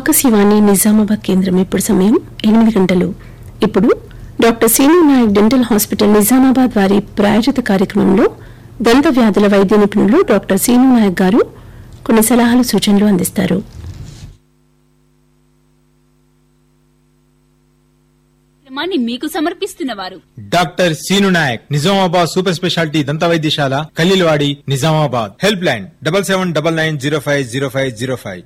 ఆకాశవాణి నిజామాబాద్ కేంద్రం ఇప్పుడు సమయం ఎనిమిది గంటలు ఇప్పుడు doctor Seenu Nayak dental hospital Nizamabad వారి ప్రాయోజిత కార్యక్రమంలో దంత వ్యాధుల వైద్య నిపుణులు డాక్టర్ సీను నాయక్ గారు కొన్ని సలహాలు సూచనలు అందిస్తారు కార్యక్రమాన్ని మీకు సమర్పిస్తున్న వారు doctor Seenu Nayak Nizamabad super speciality దంత వైద్యశాల Khaleelwadi Nizamabad help line double seven double nine zero five zero five zero five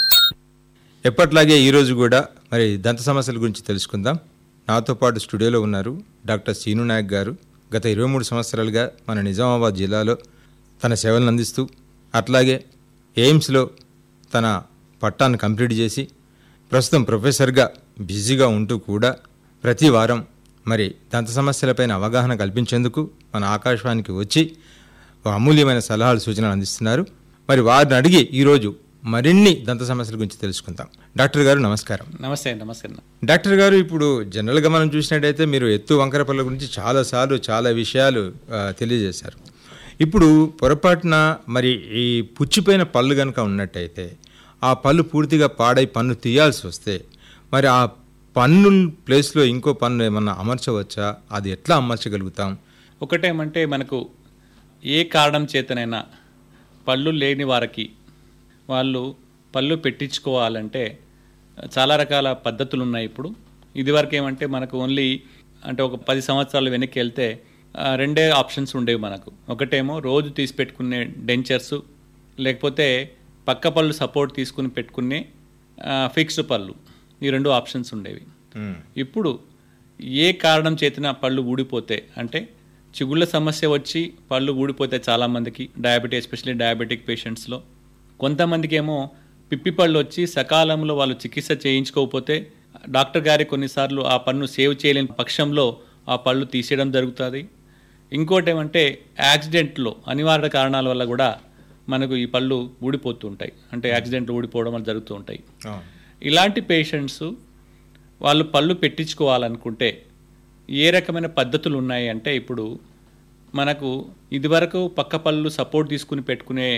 ఎప్పట్లాగే ఈ రోజు కూడా మరి దంత సమస్యల గురించి తెలుసుకుందాం నాతో పాటు స్టూడియోలో ఉన్నారు డాక్టర్ సీను నాయక్ గారు గత ఇరవై మూడు సంవత్సరాలుగా మన నిజామాబాద్ జిల్లాలో తన సేవలను అందిస్తూ అట్లాగే ఎయిమ్స్లో తన పట్టాన్ని కంప్లీట్ చేసి ప్రస్తుతం ప్రొఫెసర్గా బిజీగా ఉంటూ కూడా ప్రతి వారం మరి దంత సమస్యలపైన అవగాహన కల్పించేందుకు మన ఆకాశవాణికి వచ్చి ఒక అమూల్యమైన సలహాలు సూచనలు అందిస్తున్నారు మరి వారిని అడిగి ఈరోజు మరిన్ని దంత సమస్యల గురించి తెలుసుకుందాం డాక్టర్ గారు నమస్కారం నమస్తే అండి నమస్తే అన్న డాక్టర్ గారు ఇప్పుడు జనరల్గా మనం చూసినట్టయితే మీరు ఎత్తు వంకర పళ్ళ గురించి చాలాసార్లు చాలా విషయాలు ఆ, తెలియజేశారు ఇప్పుడు పొరపాటున మరి ఈ పుచ్చిపోయిన పళ్ళు కనుక ఉన్నట్టయితే ఆ పళ్ళు పూర్తిగా పాడై పన్ను తీయాల్సి వస్తే మరి ఆ పన్ను ప్లేస్లో ఇంకో పన్ను ఏమన్నా అమర్చవచ్చా అది ఎట్లా అమర్చగలుగుతాం ఒకటేమంటే మనకు ఏ కారణం చేతనైనా పళ్ళు లేని వారికి వాళ్ళు పళ్ళు పెట్టించుకోవాలంటే చాలా రకాల పద్ధతులు ఉన్నాయి ఇప్పుడు ఇదివరకు ఏమంటే మనకు ఓన్లీ అంటే ఒక పది సంవత్సరాలు వెనక్కి వెళ్తే ఆ, రెండే ఆప్షన్స్ ఉండేవి మనకు ఒకటేమో రోజు తీసి పెట్టుకునే డెంచర్స్ లేకపోతే పక్క పళ్ళు సపోర్ట్ తీసుకుని పెట్టుకునే ఫిక్స్డ్ పళ్ళు ఈ రెండు ఆప్షన్స్ ఉండేవి ఇప్పుడు ఏ కారణం చేతిన పళ్ళు ఊడిపోతే అంటే చిగుళ్ళ సమస్య వచ్చి పళ్ళు ఊడిపోతే చాలామందికి డయాబెటీస్ ఎస్పెషల్లీ డయాబెటిక్ పేషెంట్స్లో కొంతమందికి ఏమో పిప్పి పళ్ళు వచ్చి సకాలంలో వాళ్ళు చికిత్స చేయించుకోకపోతే డాక్టర్ గారి కొన్నిసార్లు ఆ పన్ను సేవ్ చేయలేని పక్షంలో ఆ పళ్ళు తీసేయడం జరుగుతుంది ఇంకోటి ఏమంటే యాక్సిడెంట్లో అనివార్య కారణాల వల్ల కూడా మనకు ఈ పళ్ళు ఊడిపోతూ ఉంటాయి అంటే యాక్సిడెంట్లు ఊడిపోవడం వల్ల జరుగుతూ ఉంటాయి ఇలాంటి పేషెంట్స్ వాళ్ళు పళ్ళు పెట్టించుకోవాలనుకుంటే ఏ రకమైన పద్ధతులు ఉన్నాయి అంటే ఇప్పుడు మనకు ఇదివరకు పక్క పళ్ళు సపోర్ట్ తీసుకుని పెట్టుకునే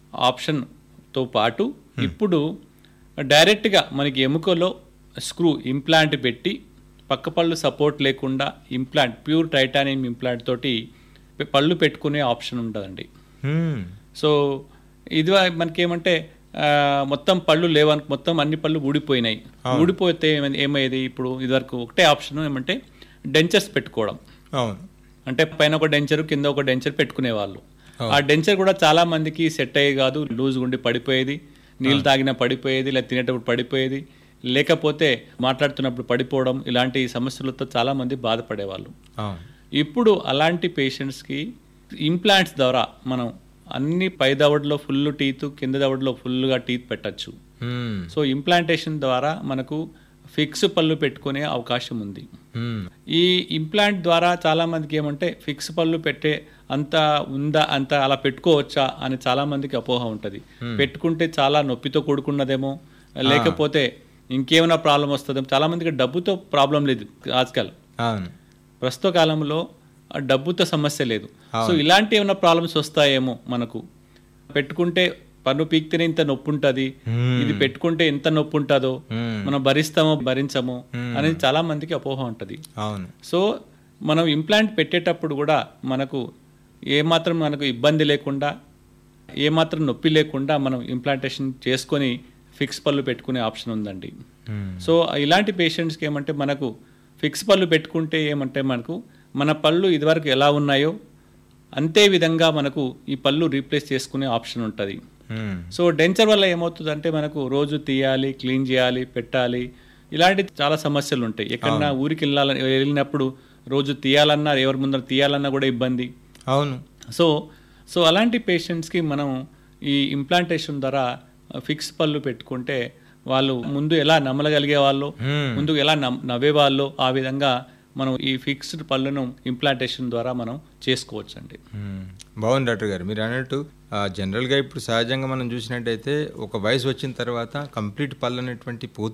ఆప్షన్తో పాటు ఇప్పుడు డైరెక్ట్గా మనకి ఎముకలో స్క్రూ ఇంప్లాంట్ పెట్టి పక్క పళ్ళు సపోర్ట్ లేకుండా ఇంప్లాంట్ ప్యూర్ టైటానియం ఇంప్లాంట్ తోటి పె- పళ్ళు పెట్టుకునే ఆప్షన్ ఉంటుందండి హ్మ్. సో ఇది మనకేమంటే ఆ, మొత్తం పళ్ళు లేవని మొత్తం అన్ని పళ్ళు ఊడిపోయినాయి ఊడిపోతే ఏమైంది ఏమయ్యేది ఇప్పుడు ఇదివరకు ఒకటే ఆప్షన్ ఏమంటే డెంచర్స్ పెట్టుకోవడం అవును అంటే పైన ఒక డెంచర్ కింద ఒక డెంచర్ పెట్టుకునేవాళ్ళు ఆ డెంచర్ కూడా చాలా మందికి సెట్ అయ్యేది కాదు లూజ్ ఉండి పడిపోయేది నీళ్ళు తాగినా పడిపోయేది లేదా తినేటప్పుడు పడిపోయేది లేకపోతే మాట్లాడుతున్నప్పుడు పడిపోవడం ఇలాంటి సమస్యలతో చాలా మంది బాధపడేవాళ్ళు అవును ఇప్పుడు అలాంటి పేషెంట్స్కి ఇంప్లాంట్స్ ద్వారా మనం అన్ని పై దవడలో ఫుల్ టీత్ కింద దవడలో ఫుల్గా టీత్ పెట్టచ్చు హ్మ్. సో ఇంప్లాంటేషన్ ద్వారా మనకు ఫిక్స్ పళ్ళు పెట్టుకునే అవకాశం ఉంది హ్మ్. ఈ ఇంప్లాంట్ ద్వారా చాలా మందికి ఏమంటే ఫిక్స్ పళ్ళు పెట్టే అంత ఉందా అంత అలా పెట్టుకోవచ్చా అని చాలా మందికి అపోహ ఉంటుంది పెట్టుకుంటే చాలా నొప్పితో కూడుకున్నదేమో లేకపోతే ఇంకేమైనా ప్రాబ్లం వస్తుందేమో చాలా మందికి డబ్బుతో ప్రాబ్లం లేదు ఆజ్కల్ అవును ప్రస్తుత కాలంలో ఆ డబ్బుతో సమస్య లేదు సో ఇలాంటి ఏమైనా ప్రాబ్లమ్స్ వస్తాయేమో మనకు పెట్టుకుంటే పన్ను పీక్తేనే ఇంత నొప్పి ఉంటుంది ఇది పెట్టుకుంటే ఎంత నొప్పి ఉంటుందో మనం భరిస్తామో భరించమో అనేది చాలా మందికి అపోహ ఉంటుంది అవును సో మనం ఇంప్లాంట్ పెట్టేటప్పుడు కూడా మనకు ఏమాత్రం మనకు ఇబ్బంది లేకుండా ఏమాత్రం నొప్పి లేకుండా మనం ఇంప్లాంటేషన్ చేసుకొని ఫిక్స్ పళ్ళు పెట్టుకునే ఆప్షన్ ఉందండి సో ఇలాంటి పేషెంట్స్కి ఏమంటే మనకు ఫిక్స్ పళ్ళు పెట్టుకుంటే ఏమంటే మనకు మన పళ్ళు ఇదివరకు ఎలా ఉన్నాయో అంతే విధంగా మనకు ఈ పళ్ళు రీప్లేస్ చేసుకునే ఆప్షన్ ఉంటుంది హ్మ్. సో డెంచర్ వల్ల ఏమవుతుందంటే మనకు రోజు తీయాలి క్లీన్ చేయాలి పెట్టాలి ఇలాంటి చాలా సమస్యలు ఉంటాయి ఎక్కడన్నా ఊరికి వెళ్ళాలని వెళ్ళినప్పుడు రోజు తీయాలన్నా ఎవరి ముందర తీయాలన్నా కూడా ఇబ్బంది అవును సో సో అలాంటి పేషెంట్స్కి మనం ఈ ఇంప్లాంటేషన్ ద్వారా ఫిక్స్ పళ్ళు పెట్టుకుంటే వాళ్ళు ముందు ఎలా నమ్మలగలిగే వాళ్ళు ముందు ఎలా నమ్ నవ్వేవాళ్ళు ఆ విధంగా మనం ఈ ఫిక్స్డ్ పళ్ళను ఇంప్లాంటేషన్ ద్వారా మనం చేసుకోవచ్చు అండి మ్మ్. బాగుంది డాక్టర్ గారు మీరు అన్నట్టు ఆ, జనరల్గా ఇప్పుడు సహజంగా మనం చూసినట్టయితే ఒక వయసు వచ్చిన తర్వాత కంప్లీట్ పళ్ళు అనేటువంటి పోతూ